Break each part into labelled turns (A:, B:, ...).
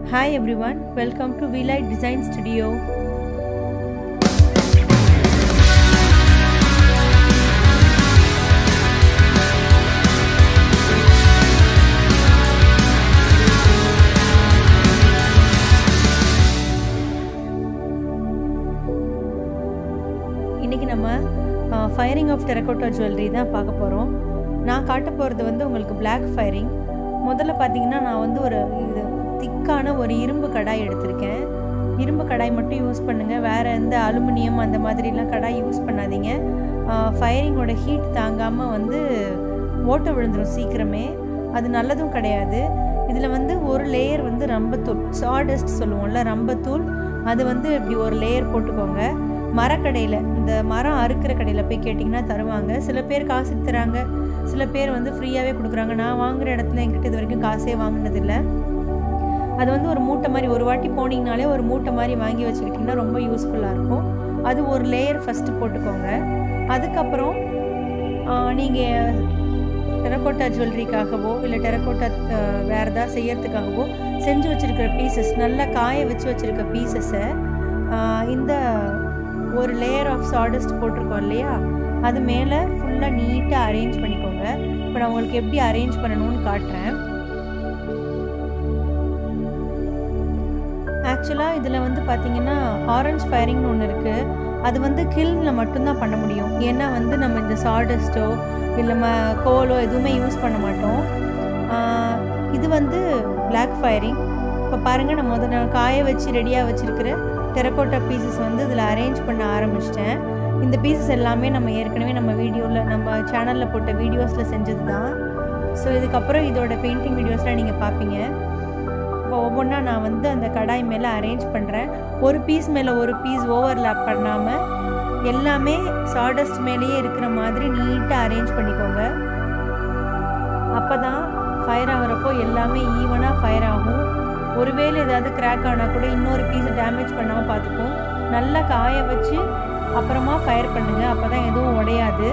A: Hi everyone, welcome to V-Light Design Studio. இன்றைக்கி நம்ம firing of terracotta jewellery தான் பார்க்க போகிறோம் நான் காட்ட போகிறது வந்து உங்களுக்கு Black ஃபயரிங் முதல்ல பார்த்தீங்கன்னா நான் வந்து ஒரு இது திக்கான ஒரு இரும்பு கடாய் எடுத்திருக்கேன் இரும்பு கடாய் மட்டும் யூஸ் பண்ணுங்கள் வேறு எந்த அலுமினியம் அந்த மாதிரிலாம் கடாய் யூஸ் பண்ணாதீங்க ஃபயரிங்கோட ஹீட் தாங்காமல் வந்து ஓட்டை விழுந்துடும் சீக்கிரமே அது நல்லதும் கிடையாது இதில் வந்து ஒரு லேயர் வந்து ரம்பத்தூள் சாடஸ்ட் சொல்லுவோம்ல ரம்பத்தூள் அது வந்து இப்படி ஒரு லேயர் போட்டுக்கோங்க மரக்கடையில் இந்த மரம் அறுக்கிற கடையில் போய் கேட்டிங்கன்னா தருவாங்க சில பேர் காசுக்கு தராங்க சில பேர் வந்து ஃப்ரீயாகவே கொடுக்குறாங்க நான் வாங்குற இடத்துல என்கிட்ட இது வரைக்கும் காசே வாங்கினதில்லை அது வந்து ஒரு மூட்டை மாதிரி ஒரு வாட்டி போனீங்கனாலே ஒரு மூட்டை மாதிரி வாங்கி வச்சுக்கிட்டிங்கன்னா ரொம்ப யூஸ்ஃபுல்லாக இருக்கும் அது ஒரு லேயர் ஃபஸ்ட்டு போட்டுக்கோங்க அதுக்கப்புறம் நீங்கள் டெரக்கோட்டா ஜுவல்லரிக்காகவோ இல்லை டெரக்கோட்டா வேறு ஏதாவது செய்யறதுக்காகவோ செஞ்சு வச்சுருக்கிற பீசஸ் நல்லா காய வச்சு வச்சுருக்க பீசஸை இந்த ஒரு லேயர் ஆஃப் சாடஸ்ட் போட்டிருக்கோம் இல்லையா அது மேலே ஃபுல்லாக நீட்டாக அரேஞ்ச் பண்ணிக்கோங்க இப்போ நான் உங்களுக்கு எப்படி அரேஞ்ச் பண்ணணும்னு காட்டுறேன் ஆக்சுவலாக இதில் வந்து பார்த்தீங்கன்னா ஆரஞ்ச் ஃபயரிங்னு ஒன்று இருக்குது அது வந்து கில்னில் மட்டும்தான் பண்ண முடியும் ஏன்னா வந்து நம்ம இந்த சாடஸ்ட்டோ இல்லை ம கோலோ எதுவுமே யூஸ் பண்ண மாட்டோம் இது வந்து பிளாக் ஃபயரிங் இப்போ பாருங்கள் நான் முதல்ல காய வச்சு ரெடியாக வச்சுருக்கிற டெரக்கோட்டா பீசஸ் வந்து இதில் அரேஞ்ச் பண்ண ஆரம்பிச்சிட்டேன் இந்த பீசஸ் எல்லாமே நம்ம ஏற்கனவே நம்ம வீடியோவில் நம்ம சேனலில் போட்ட வீடியோஸில் செஞ்சது தான் ஸோ இதுக்கப்புறம் இதோட பெயிண்டிங் வீடியோஸ்லாம் நீங்கள் பார்ப்பீங்க இப்போ ஒவ்வொன்றா நான் வந்து அந்த கடாய் மேலே அரேஞ்ச் பண்ணுறேன் ஒரு பீஸ் மேலே ஒரு பீஸ் ஓவர்லேப் பண்ணாமல் எல்லாமே சாடஸ்ட் மேலேயே இருக்கிற மாதிரி நீட்டாக அரேஞ்ச் பண்ணிக்கோங்க அப்போ தான் ஃபயர் ஆகிறப்போ எல்லாமே ஈவனாக ஃபயர் ஆகும் ஒருவேளை ஏதாவது கிராக் ஆனால் கூட இன்னொரு பீஸை டேமேஜ் பண்ணாமல் பார்த்துக்கும் நல்லா காய வச்சு அப்புறமா ஃபயர் பண்ணுங்கள் அப்போ தான் எதுவும் உடையாது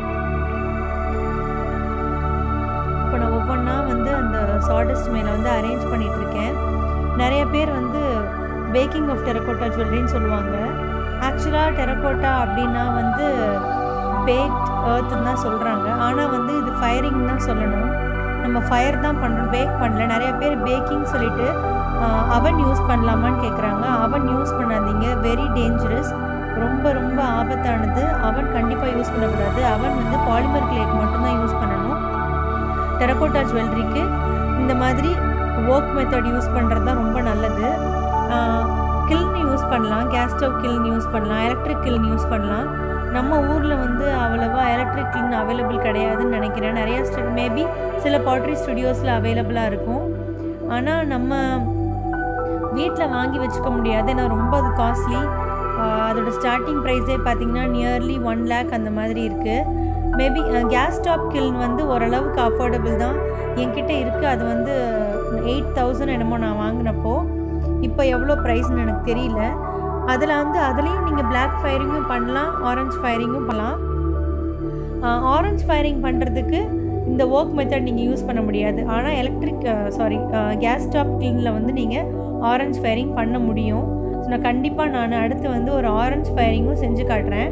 A: இப்போ நான் ஒவ்வொன்றா வந்து அந்த சாடஸ்ட் மேலே வந்து அரேஞ்ச் பண்ணிகிட்ருக்கேன் நிறைய பேர் வந்து பேக்கிங் ஆஃப் டெரக்கோட்டா ஜுவல்லரின்னு சொல்லுவாங்க ஆக்சுவலாக டெரக்கோட்டா அப்படின்னா வந்து பேக்ட் ஏர்த்துன்னு தான் சொல்கிறாங்க ஆனால் வந்து இது ஃபயரிங் தான் சொல்லணும் நம்ம ஃபயர் தான் பண்ணுறோம் பேக் பண்ணல நிறைய பேர் பேக்கிங் சொல்லிட்டு அவன் யூஸ் பண்ணலாமான்னு கேட்குறாங்க அவன் யூஸ் பண்ணாதீங்க வெரி டேஞ்சரஸ் ரொம்ப ரொம்ப ஆபத்தானது அவன் கண்டிப்பாக யூஸ் பண்ணக்கூடாது அவன் வந்து பாலிமர் கிளேக்கு மட்டும்தான் யூஸ் பண்ணணும் டெரக்கோட்டா ஜுவல்லரிக்கு இந்த மாதிரி ஒர்க் மெத்தட் யூஸ் பண்ணுறது தான் ரொம்ப நல்லது கில்னு யூஸ் பண்ணலாம் கேஸ் ஸ்டவ் கில்னு யூஸ் பண்ணலாம் எலக்ட்ரிக் கில்னு யூஸ் பண்ணலாம் நம்ம ஊரில் வந்து அவ்வளோவா எலக்ட்ரிக் கில்ன் அவைலபிள் கிடையாதுன்னு நினைக்கிறேன் நிறையா ஸ்டு மேபி சில பாட்ரி ஸ்டுடியோஸில் அவைலபிளாக இருக்கும் ஆனால் நம்ம வீட்டில் வாங்கி வச்சுக்க முடியாது ஏன்னா ரொம்ப அது காஸ்ட்லி அதோட ஸ்டார்டிங் ப்ரைஸே பார்த்தீங்கன்னா நியர்லி ஒன் லேக் அந்த மாதிரி இருக்குது மேபி கேஸ் ஸ்டாப் கில்ன் வந்து ஓரளவுக்கு அஃபோர்டபுள் தான் என்கிட்ட இருக்குது அது வந்து எயிட் தௌசண்ட் என்னமோ நான் வாங்கினப்போ இப்போ எவ்வளோ ப்ரைஸ்னு எனக்கு தெரியல அதில் வந்து அதுலேயும் நீங்கள் பிளாக் ஃபயரிங்கும் பண்ணலாம் ஆரஞ்ச் ஃபயரிங்கும் பண்ணலாம் ஆரஞ்ச் ஃபயரிங் பண்ணுறதுக்கு இந்த ஒர்க் மெத்தட் நீங்கள் யூஸ் பண்ண முடியாது ஆனால் எலக்ட்ரிக் சாரி கேஸ் ஸ்டாப் கிளீனில் வந்து நீங்கள் ஆரஞ்ச் ஃபயரிங் பண்ண முடியும் ஸோ நான் கண்டிப்பாக நான் அடுத்து வந்து ஒரு ஆரஞ்ச் ஃபயரிங்கும் செஞ்சு காட்டுறேன்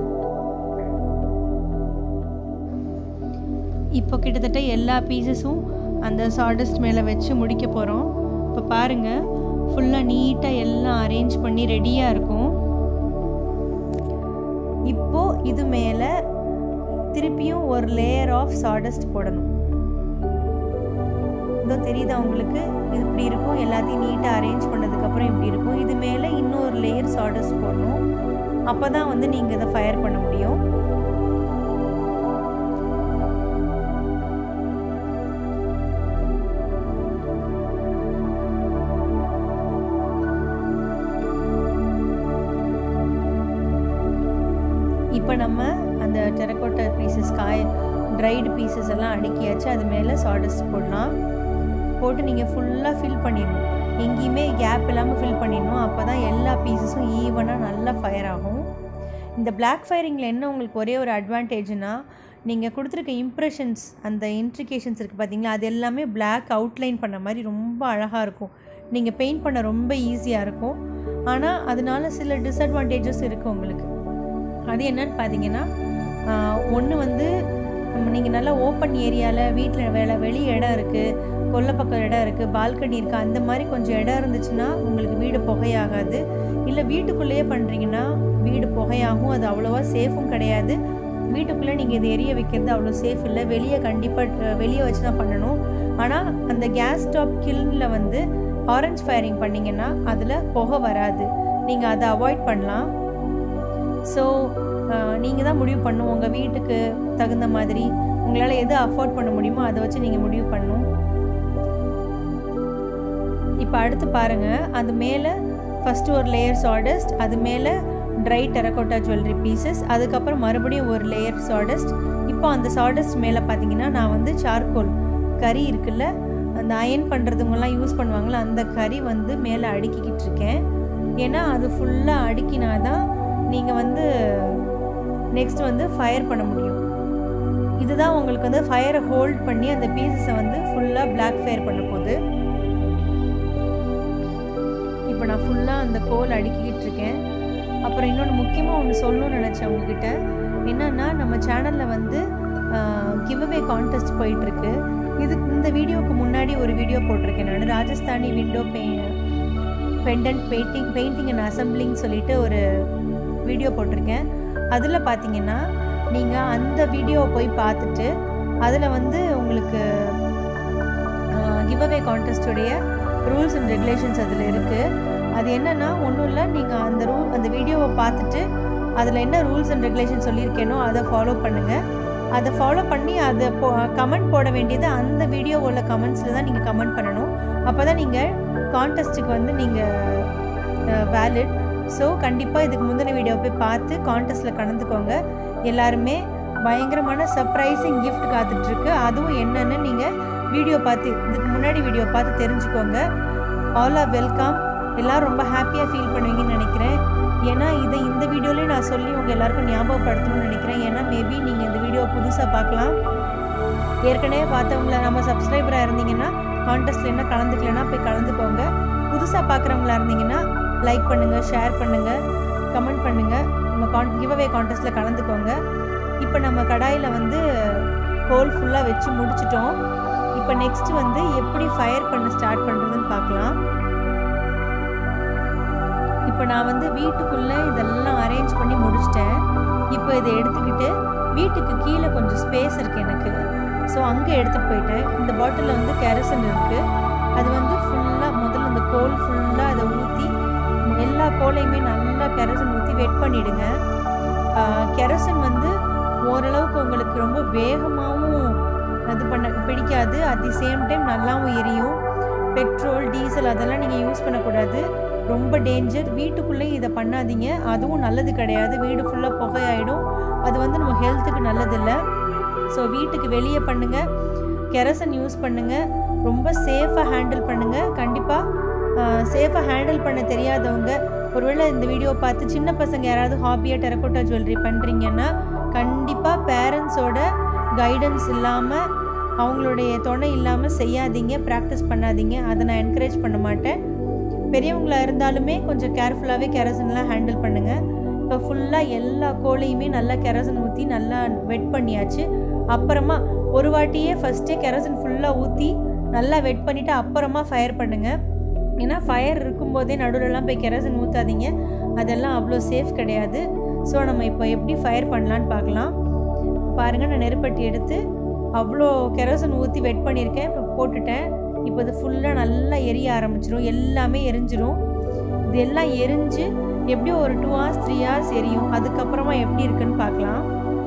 A: இப்போ கிட்டத்தட்ட எல்லா பீசஸும் அந்த சாடஸ்ட் மேலே வச்சு முடிக்க போகிறோம் இப்போ பாருங்கள் ஃபுல்லாக நீட்டாக எல்லாம் அரேஞ்ச் பண்ணி ரெடியாக இருக்கும் இப்போது இது மேலே திருப்பியும் ஒரு லேயர் ஆஃப் சாடஸ்ட் போடணும் இதோ தெரியுதா உங்களுக்கு இது இப்படி இருக்கும் எல்லாத்தையும் நீட்டாக அரேஞ்ச் பண்ணதுக்கப்புறம் இப்படி இருக்கும் இது மேலே இன்னொரு லேயர் சாடஸ்ட் போடணும் அப்போ தான் வந்து நீங்கள் இதை ஃபயர் பண்ண முடியும் இப்போ நம்ம அந்த டெரக்கோட்டா பீசஸ் காய ட்ரைடு பீசஸ் எல்லாம் அடுக்கியாச்சு அது மேலே சாடஸ்ட் போடலாம் போட்டு நீங்கள் ஃபுல்லாக ஃபில் பண்ணிடணும் எங்கேயுமே கேப் இல்லாமல் ஃபில் பண்ணிடணும் அப்போ தான் எல்லா பீசஸும் ஈவனாக நல்லா ஃபயர் ஆகும் இந்த பிளாக் ஃபயரிங்கில் என்ன உங்களுக்கு ஒரே ஒரு அட்வான்டேஜ்னால் நீங்கள் கொடுத்துருக்க இம்ப்ரெஷன்ஸ் அந்த இன்ட்ரிகேஷன்ஸ் இருக்குது பார்த்தீங்களா அது எல்லாமே பிளாக் அவுட்லைன் பண்ண மாதிரி ரொம்ப அழகாக இருக்கும் நீங்கள் பெயிண்ட் பண்ண ரொம்ப ஈஸியாக இருக்கும் ஆனால் அதனால சில டிஸ்அட்வான்டேஜஸ் இருக்குது உங்களுக்கு அது என்னன்னு பார்த்தீங்கன்னா ஒன்று வந்து நீங்கள் நல்லா ஓப்பன் ஏரியாவில் வீட்டில் வேலை வெளி இடம் இருக்குது கொல்லை பக்கம் இடம் இருக்குது பால்கனி இருக்குது அந்த மாதிரி கொஞ்சம் இடம் இருந்துச்சுன்னா உங்களுக்கு வீடு புகையாகாது இல்லை வீட்டுக்குள்ளேயே பண்ணுறீங்கன்னா வீடு புகையாகும் அது அவ்வளோவா சேஃபும் கிடையாது வீட்டுக்குள்ளே நீங்கள் இது எரிய வைக்கிறது அவ்வளோ சேஃப் இல்லை வெளியே கண்டிப்பாக வெளியே வச்சு தான் பண்ணணும் ஆனால் அந்த கேஸ் ஸ்டாப் கில்னில் வந்து ஆரஞ்ச் ஃபயரிங் பண்ணிங்கன்னா அதில் புகை வராது நீங்கள் அதை அவாய்ட் பண்ணலாம் ஸோ நீங்கள் தான் முடிவு பண்ணும் உங்கள் வீட்டுக்கு தகுந்த மாதிரி உங்களால் எது அஃபோர்ட் பண்ண முடியுமோ அதை வச்சு நீங்கள் முடிவு பண்ணணும் இப்போ அடுத்து பாருங்கள் அது மேலே ஃபஸ்ட்டு ஒரு லேயர் சாடஸ்ட் அது மேலே ட்ரை டெரகோட்டா ஜுவல்லரி பீசஸ் அதுக்கப்புறம் மறுபடியும் ஒரு லேயர் சாடஸ்ட் இப்போ அந்த சாடஸ்ட் மேலே பார்த்தீங்கன்னா நான் வந்து சார்கோல் கறி இருக்குல்ல அந்த அயன் பண்ணுறதுங்கெல்லாம் யூஸ் பண்ணுவாங்களா அந்த கறி வந்து மேலே அடுக்கிக்கிட்டு இருக்கேன் ஏன்னா அது ஃபுல்லாக அடுக்கினா தான் நீங்கள் வந்து நெக்ஸ்ட் வந்து ஃபயர் பண்ண முடியும் இதுதான் உங்களுக்கு வந்து ஃபயரை ஹோல்ட் பண்ணி அந்த பீசஸை வந்து ஃபுல்லாக பிளாக் ஃபயர் பண்ண போகுது இப்போ நான் ஃபுல்லாக அந்த கோல் அடுக்கிக்கிட்டு இருக்கேன் அப்புறம் இன்னொன்று முக்கியமாக ஒன்று சொல்லணும்னு நினச்சேன் உங்ககிட்ட என்னென்னா நம்ம சேனலில் வந்து கிவ்அவே கான்டெஸ்ட் போயிட்டுருக்கு இது இந்த வீடியோவுக்கு முன்னாடி ஒரு வீடியோ போட்டிருக்கேன் நான் ராஜஸ்தானி விண்டோ பெ pendant painting painting and assembling சொல்லிட்டு ஒரு வீடியோ போட்டிருக்கேன் அதில் பார்த்தீங்கன்னா நீங்கள் அந்த வீடியோவை போய் பார்த்துட்டு அதில் வந்து உங்களுக்கு கிவ்அவே கான்டெஸ்ட்டுடைய ரூல்ஸ் அண்ட் ரெகுலேஷன்ஸ் அதில் இருக்குது அது என்னென்னா ஒன்றும் இல்லை நீங்கள் அந்த ரூல் அந்த வீடியோவை பார்த்துட்டு அதில் என்ன ரூல்ஸ் அண்ட் ரெகுலேஷன் சொல்லியிருக்கேனோ அதை ஃபாலோ பண்ணுங்கள் அதை ஃபாலோ பண்ணி அதை போ கமெண்ட் போட வேண்டியது அந்த வீடியோவோட கமெண்ட்ஸில் தான் நீங்கள் கமெண்ட் பண்ணணும் அப்போ தான் நீங்கள் கான்டெஸ்ட்டுக்கு வந்து நீங்கள் வேலிட் ஸோ கண்டிப்பாக இதுக்கு முந்தின வீடியோ போய் பார்த்து கான்டெஸ்ட்டில் கலந்துக்கோங்க எல்லாருமே பயங்கரமான சர்ப்ரைசிங் கிஃப்ட் காத்துட்ருக்கு அதுவும் என்னென்னு நீங்கள் வீடியோ பார்த்து இதுக்கு முன்னாடி வீடியோ பார்த்து தெரிஞ்சுக்கோங்க ஆல் ஆர் வெல்கம் எல்லோரும் ரொம்ப ஹாப்பியாக ஃபீல் பண்ணுவீங்கன்னு நினைக்கிறேன் ஏன்னா இதை இந்த வீடியோலேயே நான் சொல்லி உங்கள் எல்லாருக்கும் ஞாபகப்படுத்தணும்னு நினைக்கிறேன் ஏன்னா மேபி நீங்கள் இந்த வீடியோ புதுசாக பார்க்கலாம் ஏற்கனவே பார்த்தவங்கள நம்ம சப்ஸ்கிரைபராக இருந்தீங்கன்னா கான்டெஸ்ட்டில் என்ன கலந்துக்கலன்னா போய் கலந்துக்கோங்க புதுசாக பார்க்குறவங்களா இருந்தீங்கன்னா லைக் பண்ணுங்கள் ஷேர் பண்ணுங்கள் கமெண்ட் பண்ணுங்கள் நம்ம கான் கிவ்அவே கான்டெஸ்ட்டில் கலந்துக்கோங்க இப்போ நம்ம கடாயில் வந்து கோல் ஃபுல்லாக வச்சு முடிச்சிட்டோம் இப்போ நெக்ஸ்ட் வந்து எப்படி ஃபயர் பண்ண ஸ்டார்ட் பண்ணுறதுன்னு பார்க்கலாம் இப்போ நான் வந்து வீட்டுக்குள்ளே இதெல்லாம் அரேஞ்ச் பண்ணி முடிச்சிட்டேன் இப்போ இதை எடுத்துக்கிட்டு வீட்டுக்கு கீழே கொஞ்சம் ஸ்பேஸ் இருக்குது எனக்கு ஸோ அங்கே எடுத்துகிட்டு போயிட்டேன் இந்த பாட்டிலில் வந்து கேரசன் இருக்குது அது வந்து ஃபுல்லாக முதல்ல இந்த கோல் ஃபுல்லாக அதை ஊற்றி எல்லா கோலையுமே நல்லா கெரசன் ஊற்றி வெட் பண்ணிவிடுங்க கெரசன் வந்து ஓரளவுக்கு உங்களுக்கு ரொம்ப வேகமாகவும் இது பண்ண பிடிக்காது அட் தி சேம் டைம் நல்லாவும் எரியும் பெட்ரோல் டீசல் அதெல்லாம் நீங்கள் யூஸ் பண்ணக்கூடாது ரொம்ப டேஞ்சர் வீட்டுக்குள்ளேயும் இதை பண்ணாதீங்க அதுவும் நல்லது கிடையாது வீடு ஃபுல்லாக புகையாயிடும் அது வந்து நம்ம ஹெல்த்துக்கு நல்லதில்லை ஸோ வீட்டுக்கு வெளியே பண்ணுங்கள் கெரசன் யூஸ் பண்ணுங்கள் ரொம்ப சேஃபாக ஹேண்டில் பண்ணுங்கள் கண்டிப்பாக சேஃபாக ஹேண்டில் பண்ண தெரியாதவங்க ஒருவேளை இந்த வீடியோ பார்த்து சின்ன பசங்க யாராவது ஹாபியாக டெரக்கோட்டா ஜுவல்லரி பண்ணுறீங்கன்னா கண்டிப்பாக பேரண்ட்ஸோட கைடன்ஸ் இல்லாமல் அவங்களுடைய துணை இல்லாமல் செய்யாதீங்க ப்ராக்டிஸ் பண்ணாதீங்க அதை நான் என்கரேஜ் பண்ண மாட்டேன் பெரியவங்களாக இருந்தாலுமே கொஞ்சம் கேர்ஃபுல்லாகவே கெரசன்லாம் ஹேண்டில் பண்ணுங்கள் இப்போ ஃபுல்லாக எல்லா கோலையுமே நல்லா கெரசன் ஊற்றி நல்லா வெட் பண்ணியாச்சு அப்புறமா ஒரு வாட்டியே ஃபஸ்ட்டே கெரசன் ஃபுல்லாக ஊற்றி நல்லா வெட் பண்ணிவிட்டு அப்புறமா ஃபயர் பண்ணுங்கள் ஏன்னா ஃபயர் இருக்கும்போதே நடுவில்லாம் போய் கெரசன் ஊற்றாதீங்க அதெல்லாம் அவ்வளோ சேஃப் கிடையாது ஸோ நம்ம இப்போ எப்படி ஃபயர் பண்ணலான்னு பார்க்கலாம் பாருங்கள் நான் நெருப்பட்டி எடுத்து அவ்வளோ கெரசன் ஊற்றி வெட் பண்ணியிருக்கேன் இப்போ போட்டுட்டேன் இப்போ இது ஃபுல்லாக நல்லா எரிய ஆரம்பிச்சிடும் எல்லாமே எரிஞ்சிரும் இது எல்லாம் எரிஞ்சு எப்படியும் ஒரு டூ ஹவர்ஸ் த்ரீ ஹவர்ஸ் எரியும் அதுக்கப்புறமா எப்படி இருக்குன்னு பார்க்கலாம்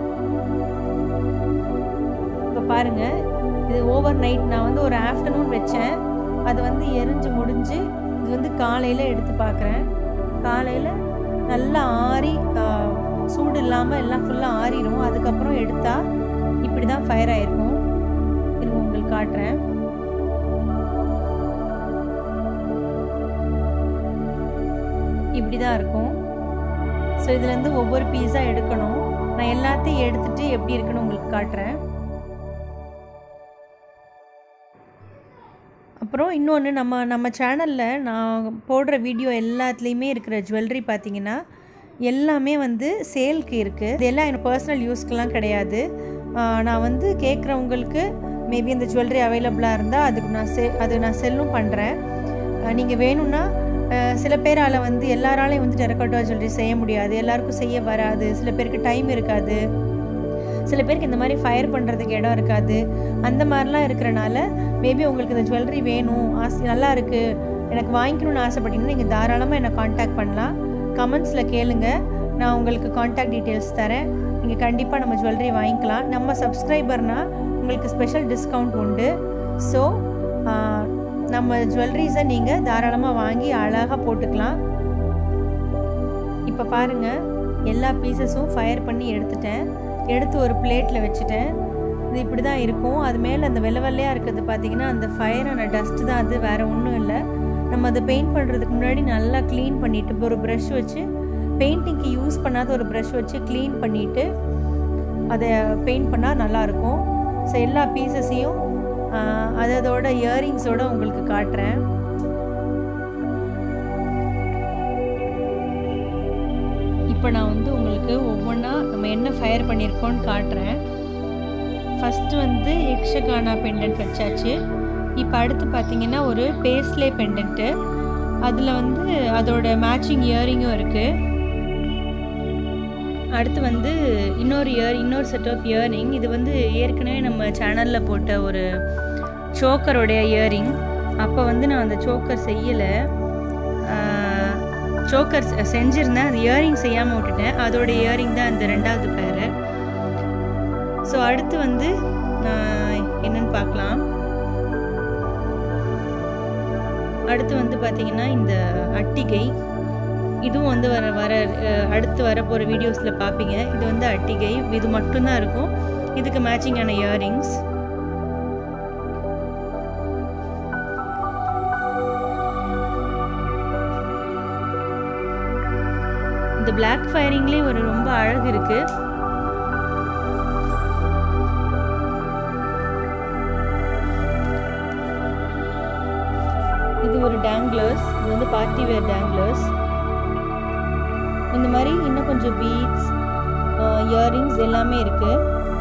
A: இப்போ பாருங்கள் இது ஓவர் நைட் நான் வந்து ஒரு ஆஃப்டர்நூன் வச்சேன் அது வந்து எரிஞ்சு முடிஞ்சு இது வந்து காலையில் எடுத்து பார்க்குறேன் காலையில் நல்லா ஆறி சூடு இல்லாமல் எல்லாம் ஃபுல்லாக ஆறிடும் அதுக்கப்புறம் எடுத்தால் இப்படி தான் ஃபயர் ஆகிருக்கும் திரும்ப உங்களுக்கு காட்டுறேன் இப்படி தான் இருக்கும் ஸோ இதுலேருந்து ஒவ்வொரு பீஸாக எடுக்கணும் நான் எல்லாத்தையும் எடுத்துகிட்டு எப்படி இருக்குன்னு உங்களுக்கு காட்டுறேன் அப்போ அப்புறம் இன்னொன்று நம்ம நம்ம சேனலில் நான் போடுற வீடியோ எல்லாத்துலேயுமே இருக்கிற ஜுவல்லரி பார்த்தீங்கன்னா எல்லாமே வந்து சேல்க்கு இருக்குது இது எல்லாம் எனக்கு பர்சனல் யூஸ்க்கெலாம் கிடையாது ஆஹ் நான் வந்து கேட்குறவங்களுக்கு மேபி அந்த ஜுவல்லரி அவைலபிளாக இருந்தால் அதுக்கு நான் செ அது நான் செல்லும் பண்ணுறேன் நீங்கள் வேணும்னா ஆஹ் சில பேரால் வந்து எல்லாராலையும் வந்து டெரக்கோட்டா ஜுவல்லரி செய்ய முடியாது எல்லாருக்கும் செய்ய வராது சில பேருக்கு டைம் இருக்காது சில பேருக்கு இந்த மாதிரி ஃபயர் பண்ணுறதுக்கு இடம் இருக்காது அந்த மாதிரிலாம் இருக்கிறனால மேபி உங்களுக்கு இந்த ஜுவல்லரி வேணும் ஆசை நல்லா இருக்குது எனக்கு வாங்கிக்கணும்னு ஆசைப்பட்டீங்கன்னா நீங்கள் தாராளமாக என்னை காண்டாக்ட் பண்ணலாம் கமெண்ட்ஸில் கேளுங்க நான் உங்களுக்கு காண்டாக்ட் டீட்டெயில்ஸ் தரேன் நீங்கள் கண்டிப்பாக நம்ம ஜுவல்லரி வாங்கிக்கலாம் நம்ம சப்ஸ்கிரைபர்னால் உங்களுக்கு ஸ்பெஷல் டிஸ்கவுண்ட் உண்டு ஸோ நம்ம ஜுவல்லரிஸை நீங்கள் தாராளமாக வாங்கி அழகாக போட்டுக்கலாம் இப்போ பாருங்கள் எல்லா பீசஸும் ஃபயர் பண்ணி எடுத்துட்டேன் எடுத்து ஒரு பிளேட்டில் வச்சுட்டேன் இது இப்படி தான் இருக்கும் அது மேலே அந்த வெள்ளை வெள்ளையாக இருக்கிறது பார்த்தீங்கன்னா அந்த ஃபயரான டஸ்ட்டு தான் அது வேறு ஒன்றும் இல்லை நம்ம அதை பெயிண்ட் பண்ணுறதுக்கு முன்னாடி நல்லா க்ளீன் பண்ணிவிட்டு ஒரு ப்ரஷ் வச்சு பெயிண்டிங்க்கு யூஸ் பண்ணாத ஒரு ப்ரஷ் வச்சு க்ளீன் பண்ணிவிட்டு அதை பெயிண்ட் பண்ணால் நல்லாயிருக்கும் ஸோ எல்லா பீசஸையும் அதோட இயரிங்ஸோட உங்களுக்கு காட்டுறேன் இப்போ நான் வந்து உங்களுக்கு ஒவ்வொன்றா நம்ம என்ன ஃபயர் பண்ணியிருக்கோன்னு காட்டுறேன் ஃபஸ்ட்டு வந்து யக்ஷகானா பெண்டன்ட் வச்சாச்சு இப்போ அடுத்து பார்த்தீங்கன்னா ஒரு பேஸ்லே பெண்டன்ட்டு அதில் வந்து அதோட மேட்சிங் இயரிங்கும் இருக்குது அடுத்து வந்து இன்னொரு இயர் இன்னொரு செட் ஆஃப் இயரிங் இது வந்து ஏற்கனவே நம்ம சேனலில் போட்ட ஒரு சோக்கருடைய இயரிங் அப்போ வந்து நான் அந்த சோக்கர் செய்யலை சோக்கர் செஞ்சுருந்தேன் அந்த இயரிங் செய்யாமல் விட்டுட்டேன் அதோட இயரிங் தான் அந்த ரெண்டாவது பேர் ஸோ அடுத்து வந்து என்னன்னு பார்க்கலாம் அடுத்து வந்து பார்த்திங்கன்னா இந்த அட்டிகை இதுவும் வந்து வர வர அடுத்து வர போகிற வீடியோஸில் பார்ப்பீங்க இது வந்து அட்டிகை இது மட்டும்தான் இருக்கும் இதுக்கு மேட்சிங்கான இயரிங்ஸ் இந்த பிளாக் ஃபயரிங்லேயே ஒரு ரொம்ப அழகு இருக்குது இது ஒரு டேங்லர்ஸ் இது வந்து பார்ட்டி வேர் டேங்லர்ஸ் இந்த மாதிரி இன்னும் கொஞ்சம் பீட்ஸ் இயரிங்ஸ் எல்லாமே இருக்குது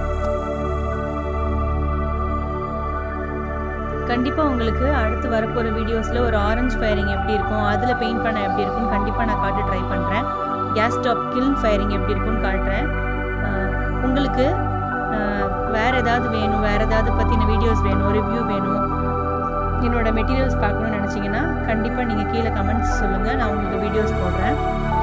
A: கண்டிப்பாக உங்களுக்கு அடுத்து வரப்போகிற வீடியோஸில் ஒரு ஆரஞ்சு ஃபயரிங் எப்படி இருக்கும் அதில் பெயிண்ட் பண்ண எப்படி இருக்கும்னு கண்டிப்பாக நான் காட்ட ட்ரை பண்ணுறேன் கேஸ் ஸ்டாப் கில்ன் ஃபயரிங் எப்படி இருக்கும்னு காட்டுறேன் உங்களுக்கு வேறு ஏதாவது வேணும் வேறு ஏதாவது பற்றின வீடியோஸ் வேணும் ரிவ்யூ வேணும் என்னோட மெட்டீரியல்ஸ் பார்க்கணும்னு நினச்சிங்கன்னா கண்டிப்பாக நீங்கள் கீழே கமெண்ட்ஸ் சொல்லுங்கள் நான் உங்களுக்கு வீடியோஸ் போடுறேன்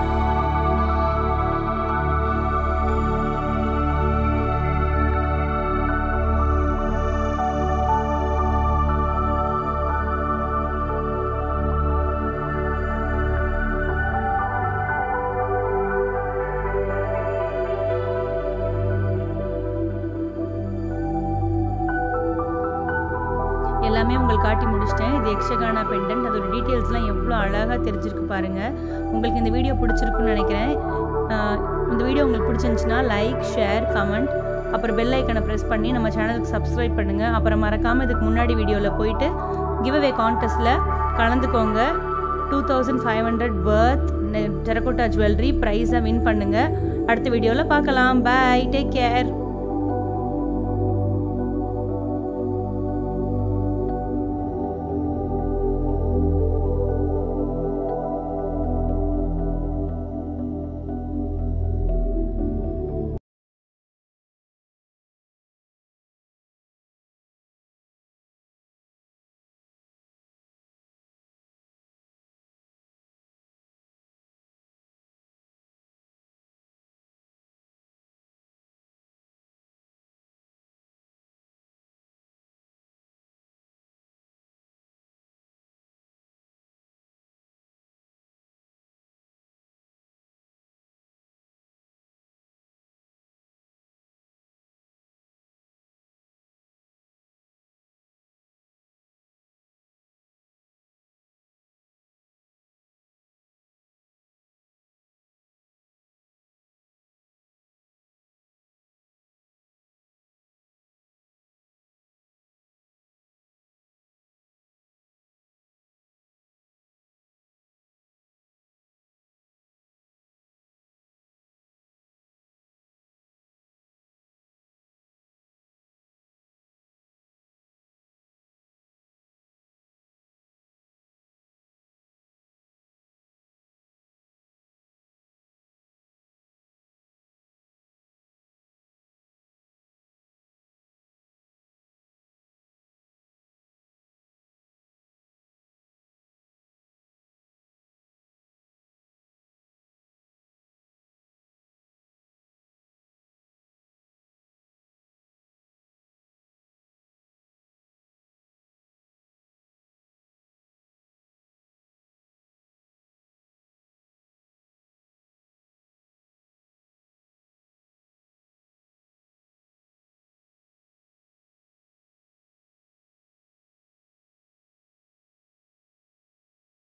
A: எல்லாமே உங்களுக்கு காட்டி முடிச்சிட்டேன் இது எக்ஷகானா பெண்டன்ட் அதோட டீட்டெயில்ஸ்லாம் எவ்வளோ அழகாக தெரிஞ்சிருக்கு பாருங்கள் உங்களுக்கு இந்த வீடியோ பிடிச்சிருக்குன்னு நினைக்கிறேன் இந்த வீடியோ உங்களுக்கு பிடிச்சிருந்துச்சுன்னா லைக் ஷேர் கமெண்ட் அப்புறம் பெல் ஐக்கனை ப்ரெஸ் பண்ணி நம்ம சேனலுக்கு சப்ஸ்கிரைப் பண்ணுங்கள் அப்புறம் மறக்காமல் இதுக்கு முன்னாடி வீடியோவில் போயிட்டு கிவ் அவே கான்டெஸ்ட்டில் கலந்துக்கோங்க two thousand five hundred worth terracotta jewellery ப்ரைஸை வின் பண்ணுங்கள் அடுத்த வீடியோவில் பார்க்கலாம் பாய் டேக் கேர்